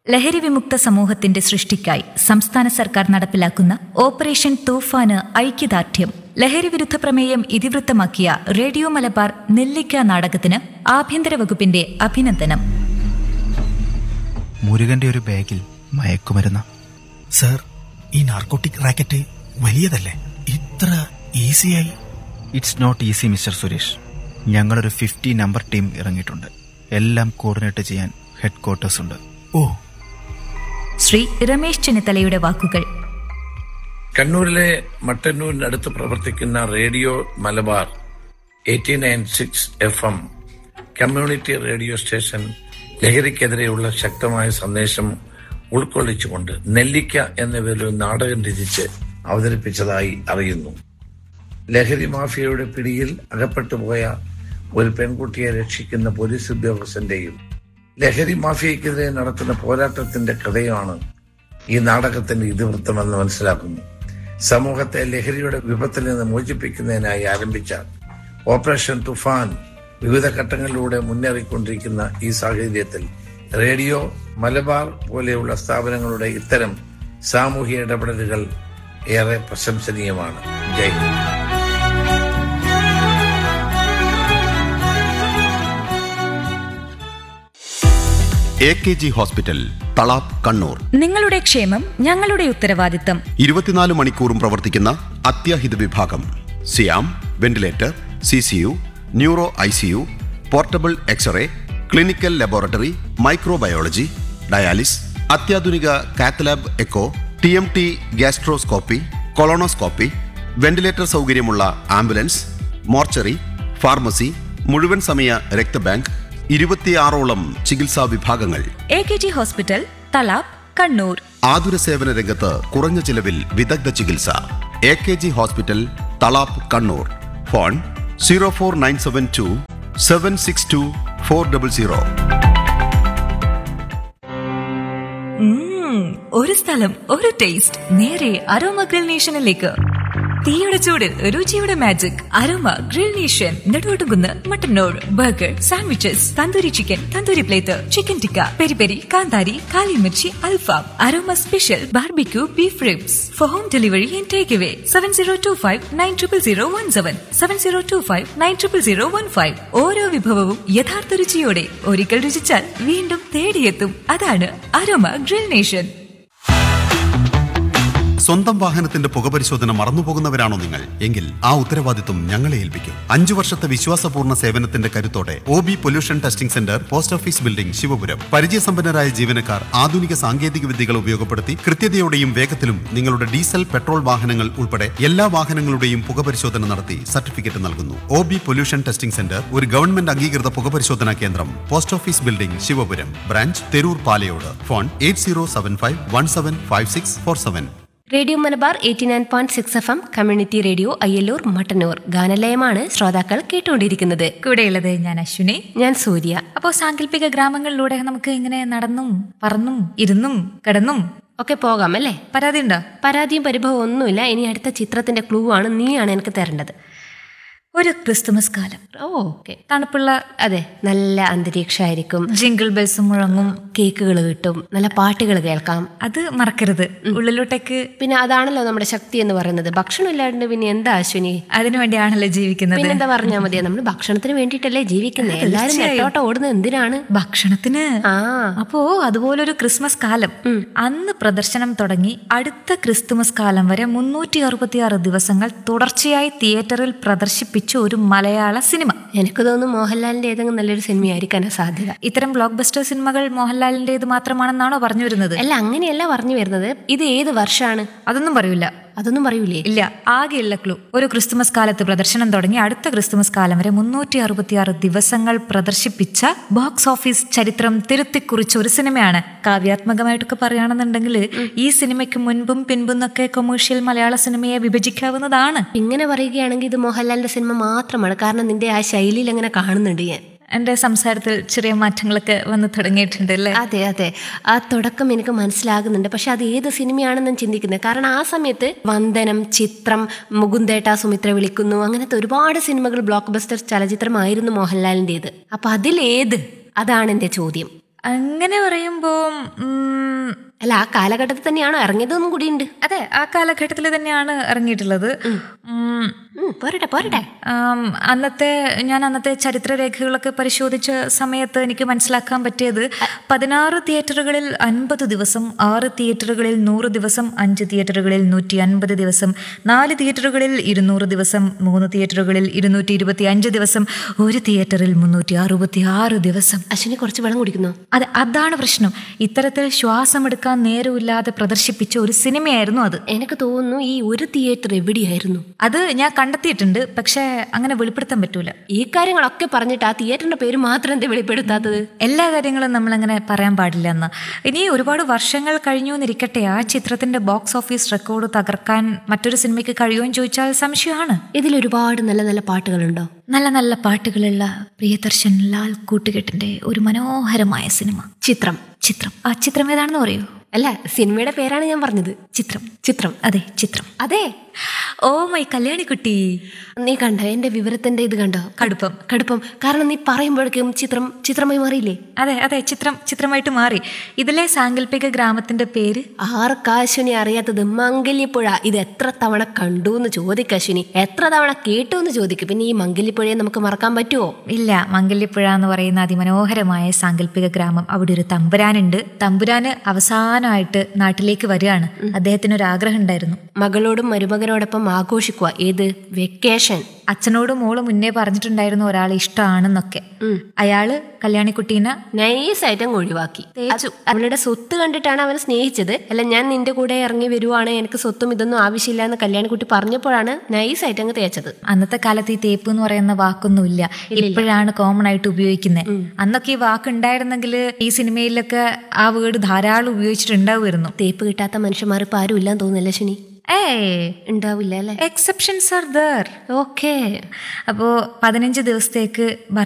ലഹരി വിമുക്ത സമൂഹത്തിന്റെ സൃഷ്ടിക്കായി സംസ്ഥാന സർക്കാർ നടപ്പിലാക്കുന്ന ഓപ്പറേഷൻ തൂഫാന് ഐക്യദാർഢ്യം ലഹരി വിരുദ്ധ പ്രമേയം ഇതിവൃത്തമാക്കിയ റേഡിയോ മലബാർ നെല്ലിക്ക നാടകത്തിന് ആഭ്യന്തര വകുപ്പിന്റെ അഭിനന്ദനം മുരുകന്റെ ഒരു ബാഗിൽ മയക്കുമരുന്ന് സർ ഈ നാർക്കോട്ടിക് റാക്കറ്റ് വലിയതല്ലേ ഇത്ര ഈസിയായി it's not easy mister Suresh ഞങ്ങളൊരു ഫിഫ്റ്റി നമ്പർ ടീം ഇറങ്ങിയിട്ടുണ്ട് എല്ലാം കോർഡിനേറ്റ് ചെയ്യാൻ ഹെഡ് ക്വാർട്ടേഴ്സ് ഉണ്ട് ഓ ശ്രീ രമേശ് ചെന്നിത്തലയുടെ വാക്കുകൾ കണ്ണൂരിലെ മട്ടന്നൂരിനടുത്ത് പ്രവർത്തിക്കുന്ന radio Malabar eighty nine six F M community radio station ലഹരിക്കെതിരെയുള്ള ശക്തമായ സന്ദേശം ഉൾക്കൊള്ളിച്ചുകൊണ്ട് നെല്ലിക്ക എന്ന പേരിൽ ഒരു നാടകം രചിച്ച് അവതരിപ്പിച്ചതായി അറിയുന്നു ലഹരി മാഫിയയുടെ പിടിയിൽ അകപ്പെട്ടു പോയ ഒരു പെൺകുട്ടിയെ രക്ഷിക്കുന്ന പോലീസ് ഉദ്യോഗസ്ഥന്റെയും ലഹരി മാഫിയക്കെതിരെ നടത്തുന്ന പോരാട്ടത്തിന്റെ കഥയാണ് ഈ നാടകത്തിന്റെ ഇതിവൃത്തമെന്ന് മനസ്സിലാക്കുന്നു സമൂഹത്തെ ലഹരിയുടെ വിപത്തിൽ നിന്ന് മോചിപ്പിക്കുന്നതിനായി ആരംഭിച്ച ഓപ്പറേഷൻ തുഫാൻ വിവിധ ഘട്ടങ്ങളിലൂടെ മുന്നേറിക്കൊണ്ടിരിക്കുന്ന ഈ സാഹചര്യത്തിൽ റേഡിയോ മലബാർ പോലെയുള്ള സ്ഥാപനങ്ങളുടെ ഇത്തരം സാമൂഹിക ഇടപെടലുകൾ ഏറെ പ്രശംസനീയമാണ് Jai Hind A K G hospital Thalap Kannur നിങ്ങളുടെ ക്ഷേമം ഞങ്ങളുടെ ഉത്തരവാദിത്തം ഇരുപത്തിനാല് മണിക്കൂറും പ്രവർത്തിക്കുന്ന അത്യാഹിത വിഭാഗം സിയാം ventilator C C U neuro I C U portable x-ray clinical laboratory microbiology dialysis അത്യാധുനിക cath lab echo T M T gastroscopy colonoscopy ventilator സൗകര്യമുള്ള ആംബുലൻസ് മോർച്ചറി ഫാർമസി മുഴുവൻ സമയ രക്തബാങ്ക് ഇരുപത്തിയാറോളം ചികിത്സാ വിഭാഗങ്ങൾ A K G hospital Thalap Kannur ആതുര സേവന രംഗത്ത് കുറഞ്ഞ ചിലവിൽ വിദഗ്ധ ചികിത്സ A K G hospital Thalap Kannur phone zero four nine seven two seven six two four double zero ഉം, ഒരു സ്ഥലം ഒരു ടേസ്റ്റ് നേരെ അരോമ ഗ്രിൽ നേഷനിലേക്ക് തീയുടെ ചൂടിൽ രുചിയുടെ magic aroma grill nation Neduvattukunnu Mattannur burger sandwiches tandoori chicken tandoori plate chicken tikka peri peri കാന്താരി കാലിമിർച്ചി അൽഫാം aroma special barbecue beef ribs for home delivery and take away seven zero two five nine triple zero one seven seven zero two five nine triple zero one five ഓരോ വിഭവവും യഥാർത്ഥ രുചിയോടെ ഒരിക്കൽ രുചിച്ചാൽ വീണ്ടും തേടിയെത്തും അതാണ് aroma grill nation സ്വന്തം വാഹനത്തിന്റെ പുകപരിശോധന മറന്നുപോകുന്നവരാണോ നിങ്ങൾ എങ്കിൽ ആ ഉത്തരവാദിത്വം ഞങ്ങളെ ഏൽപ്പിക്കും അഞ്ചു വർഷത്തെ വിശ്വാസപൂർണ്ണ സേവനത്തിന്റെ കരുത്തോടെ O B pollution testing centre post office building Sivapuram പരിചയസമ്പന്നരായ ജീവനക്കാർ ആധുനിക സാങ്കേതിക വിദ്യകൾ ഉപയോഗപ്പെടുത്തി കൃത്യതയോടെയും വേഗത്തിലും നിങ്ങളുടെ ഡീസൽ പെട്രോൾ വാഹനങ്ങൾ ഉൾപ്പെടെ എല്ലാ വാഹനങ്ങളുടെയും പുകപരിശോധന നടത്തി സർട്ടിഫിക്കറ്റ് നൽകുന്നു O B pollution testing centre ഒരു ഗവൺമെന്റ് അംഗീകൃത പുകപരിശോധനാ കേന്ദ്രം post office building Sivapuram branch Theroor Palayode phone eight zero seven five one seven five six four seven radio Malabar eighty nine point six F M community radio Ayyallur Mattannur ഗാനലയമാണ് ശ്രോതാക്കൾ കേട്ടുകൊണ്ടിരിക്കുന്നത് കൂടെയുള്ളത് ഞാൻ അശ്വിനി ഞാൻ സൂര്യ അപ്പോൾ സാങ്കല്പിക ഗ്രാമങ്ങളിലൂടെ നമുക്ക് ഇങ്ങനെ നടന്നും പറന്നും ഇരുന്നും കിടന്നും ഒക്കെ പോകാം അല്ലേ പരാതി ഉണ്ടോ പരാതിയും പരിഭവം ഒന്നുമില്ല ഇനി അടുത്ത ചിത്രത്തിന്റെ ക്ലൂ ആണ് നീയാണ് എനിക്ക് തരേണ്ടത് ഒരു ക്രിസ്തുമസ് കാലം ഓ ഓക്കെ തണുപ്പുള്ള അതെ നല്ല അന്തരീക്ഷമായിരിക്കും ജിങ്കിൾ ബെൽസ് മുഴങ്ങും കേക്കുകൾ കിട്ടും നല്ല പാട്ടുകൾ കേൾക്കാം അത് മറക്കരുത് ഉള്ളിലോട്ടേക്ക് പിന്നെ അതാണല്ലോ നമ്മുടെ ശക്തി എന്ന് പറയുന്നത് ഭക്ഷണം ഇല്ലാണ്ട് പിന്നെ എന്താ അശ്വിനി അതിനു വേണ്ടിയാണല്ലോ ജീവിക്കുന്നത് പിന്നെന്താ പറഞ്ഞാൽ മതിയോ നമ്മൾ ഭക്ഷണത്തിന് വേണ്ടിയിട്ടല്ലേ ജീവിക്കുന്നത് എല്ലാരും തീർച്ചയായും. നെട്ടോട്ടം ഓടുന്നത് എന്തിനാണ് ഭക്ഷണത്തിന് ആ അപ്പോ അതുപോലൊരു ക്രിസ്മസ് കാലം അന്ന് പ്രദർശനം തുടങ്ങി അടുത്ത ക്രിസ്തുമസ് കാലം വരെ മുന്നൂറ്റി അറുപത്തിയാറ് ദിവസങ്ങൾ തുടർച്ചയായി തിയേറ്ററിൽ പ്രദർശിപ്പിച്ച ഒരു മലയാള സിനിമ എനിക്ക് തോന്നുന്നു മോഹൻലാലിന്റെ ഏതെങ്കിലും നല്ലൊരു സിനിമയായിരിക്കാനാ സാധ്യത ഇത്തരം ബ്ലോക്ക് ബസ്റ്റർ സിനിമകൾ മോഹൻലാലിന്റേത് മാത്രമാണെന്നാണോ പറഞ്ഞു വരുന്നത് അല്ല അങ്ങനെയല്ല പറഞ്ഞു വരുന്നത് ഇത് ഏത് വർഷമാണ് അതൊന്നും പറയൂല അതൊന്നും പറയൂലേ ഇല്ല ആകെയുള്ള ക്ലൂ ഒരു ക്രിസ്തുമസ് കാലത്ത് പ്രദർശനം തുടങ്ങി അടുത്ത ക്രിസ്തുമസ് കാലം വരെ മുന്നൂറ്റി അറുപത്തിയാറ് ദിവസങ്ങൾ പ്രദർശിപ്പിച്ച ബോക്സ് ഓഫീസ് ചരിത്രം തിരുത്തിക്കുറിച്ച ഒരു സിനിമയാണ് കാവ്യാത്മകമായിട്ടൊക്കെ പറയുകയാണെന്നുണ്ടെങ്കിൽ ഈ സിനിമയ്ക്ക് മുൻപും പിൻപും ഒക്കെ കൊമേഴ്ഷ്യൽ മലയാള സിനിമയെ വിഭജിക്കാവുന്നതാണ് ഇങ്ങനെ പറയുകയാണെങ്കിൽ ഇത് മോഹൻലാലിന്റെ സിനിമ മാത്രമാണ് കാരണം നിന്റെ ആ ശൈലിയിൽ അങ്ങനെ കാണുന്നുണ്ട് ഞാൻ എൻ്റെ സംസാരത്തിൽ ചെറിയ മാറ്റങ്ങളൊക്കെ വന്ന് തുടങ്ങിയിട്ടുണ്ട് അല്ലേ അതെ അതെ ആ തുടക്കം എനിക്ക് മനസ്സിലാകുന്നുണ്ട് പക്ഷെ അത് ഏത് സിനിമയാണെന്ന് ഞാൻ ചിന്തിക്കുന്നത് കാരണം ആ സമയത്ത് വന്ദനം ചിത്രം മുകുന്ദേട്ട സുമിത്ര വിളിക്കുന്നു അങ്ങനത്തെ ഒരുപാട് സിനിമകൾ ബ്ലോക്ക് ബസ്റ്റർ ചലച്ചിത്രമായിരുന്നു മോഹൻലാലിൻ്റെത് അപ്പൊ അതിലേത് അതാണ് എൻ്റെ ചോദ്യം അങ്ങനെ പറയുമ്പോ ഉം, അല്ല ആ കാലഘട്ടത്തിൽ തന്നെയാണോ ഇറങ്ങിയതൊന്നും കൂടിയുണ്ട് അതെ ആ കാലഘട്ടത്തിൽ തന്നെയാണ് ഇറങ്ങിയിട്ടുള്ളത് ഉം, ഉം, പോരട്ടെ പോരട്ടെ ആം, അന്നത്തെ ഞാൻ അന്നത്തെ ചരിത്രരേഖകളൊക്കെ പരിശോധിച്ച സമയത്ത് എനിക്ക് മനസ്സിലാക്കാൻ പറ്റിയത് പതിനാറ് തിയേറ്ററുകളിൽ അൻപത് ദിവസം ആറ് തിയേറ്ററുകളിൽ നൂറ് ദിവസം അഞ്ച് തിയേറ്ററുകളിൽ നൂറ്റി അൻപത് ദിവസം നാല് തിയേറ്ററുകളിൽ ഇരുന്നൂറ് ദിവസം മൂന്ന് തിയേറ്ററുകളിൽ ഇരുന്നൂറ്റി ഇരുപത്തി അഞ്ച് ദിവസം ഒരു തിയേറ്ററിൽ മുന്നൂറ്റി അറുപത്തി ആറ് ദിവസം അശ്വിനി കുറച്ച് വെള്ളം കുടിക്കുന്നു അതെ അതാണ് പ്രശ്നം ഇത്തരത്തിൽ ശ്വാസമെടുക്കാൻ നേരമില്ലാതെ പ്രദർശിപ്പിച്ച ഒരു സിനിമയായിരുന്നു അത് എനിക്ക് തോന്നുന്നു ഈ ഒരു തിയേറ്റർ എവിടെയായിരുന്നു അത് ഞാൻ കണ്ടെത്തിയിട്ടുണ്ട് പക്ഷേ അങ്ങനെ വെളിപ്പെടുത്താൻ പറ്റൂല ഈ കാര്യങ്ങളൊക്കെ പറഞ്ഞിട്ട് ആ തിയേറ്ററിന്റെ പേര് മാത്രം എന്താ വെളിപ്പെടുത്താത്തത് എല്ലാ കാര്യങ്ങളും നമ്മൾ അങ്ങനെ പറയാൻ പാടില്ല എന്ന് ഇനി ഒരുപാട് വർഷങ്ങൾ കഴിഞ്ഞു എന്നിരിക്കട്ടെ ആ ചിത്രത്തിന്റെ ബോക്സ് ഓഫീസ് റെക്കോർഡ് തകർക്കാൻ മറ്റൊരു സിനിമയ്ക്ക് കഴിയുമെന്ന് ചോദിച്ചാൽ സംശയമാണ് ഇതിൽ ഒരുപാട് നല്ല നല്ല പാട്ടുകളുണ്ടോ നല്ല നല്ല പാട്ടുകളുള്ള പ്രിയദർശൻ ലാൽ കൂട്ടുകെട്ടിന്റെ ഒരു മനോഹരമായ സിനിമ ചിത്രം ചിത്രം ആ ചിത്രം ഏതാണെന്ന് പറയൂ അല്ല സിനിമയുടെ പേരാണ് ഞാൻ പറഞ്ഞത് ചിത്രം ചിത്രം അതെ ചിത്രം അതെ ഓ മൈ കല്യാണിക്കുട്ടി നീ കണ്ടോ എന്റെ വിവരത്തിന്റെ ഇത് കണ്ടോ കടുപ്പം കടുപ്പം കാരണം നീ പറയുമ്പോഴേക്കും ചിത്രം ചിത്രമായി മാറിയില്ലേ അതെ അതെ ചിത്രം ചിത്രമായിട്ട് മാറി ഇതിലെ സാങ്കല്പിക ഗ്രാമത്തിന്റെ പേര് ആർക്കാശ്വിനി അറിയാത്തത് മംഗല്യപ്പുഴ ഇത് എത്ര തവണ കണ്ടു എന്ന് ചോദിക്ക അശ്വിനി എത്ര തവണ കേട്ടു എന്ന് ചോദിക്കും പിന്നെ ഈ മംഗല്യപ്പുഴയെ നമുക്ക് മറക്കാൻ പറ്റുമോ ഇല്ല മംഗല്യപ്പുഴ എന്ന് പറയുന്ന അതിമനോഹരമായ സാങ്കല്പിക ഗ്രാമം അവിടെ ഒരു തമ്പുരാനുണ്ട് തമ്പുരാന് അവസാനമായിട്ട് നാട്ടിലേക്ക് വരികയാണ് അദ്ദേഹത്തിന് ഒരു ആഗ്രഹം ഉണ്ടായിരുന്നു മകളോടും മരുമകനോടൊപ്പം ആഘോഷിക്കുക ഏത് വെക്കേഷൻ അച്ഛനോടും മോള് മുന്നേ പറഞ്ഞിട്ടുണ്ടായിരുന്നു ഒരാളെ ഇഷ്ടമാണെന്നൊക്കെ അയാള് കല്യാണിക്കുട്ടീനെ നൈസായിട്ട് അങ്ങ് ഒഴിവാക്കി അത് അവളുടെ സ്വത്ത് കണ്ടിട്ടാണ് അവനെ സ്നേഹിച്ചത് അല്ല ഞാൻ നിന്റെ കൂടെ ഇറങ്ങി വരുവാണ് എനിക്ക് സ്വത്തും ഇതൊന്നും ആവശ്യമില്ല എന്ന് കല്യാണിക്കുട്ടി പറഞ്ഞപ്പോഴാണ് നൈസായിട്ട് അങ്ങ് തേച്ചത് അന്നത്തെ കാലത്ത് ഈ തേപ്പ് എന്ന് പറയുന്ന വാക്കൊന്നുമില്ല ഇപ്പോഴാണ് കോമൺ ആയിട്ട് ഉപയോഗിക്കുന്നത് അന്നൊക്കെ ഈ വാക്ക് ഉണ്ടായിരുന്നെങ്കിൽ ഈ സിനിമയിലൊക്കെ ആ വേർഡ് ധാരാളം ഉപയോഗിച്ചിട്ടുണ്ടാവുമായിരുന്നു തേപ്പ് കിട്ടാത്ത മനുഷ്യന്മാർ ഇപ്പൊ ആരും ഇല്ലാന്ന് തോന്നുന്നില്ല ശനി ഏ ഉണ്ടാവില്ല അല്ലേ എക്സെപ്ഷൻസ് ആർ ദർ ഓക്കേ അപ്പോൾ പതിനഞ്ച് ദിവസത്തേക്ക്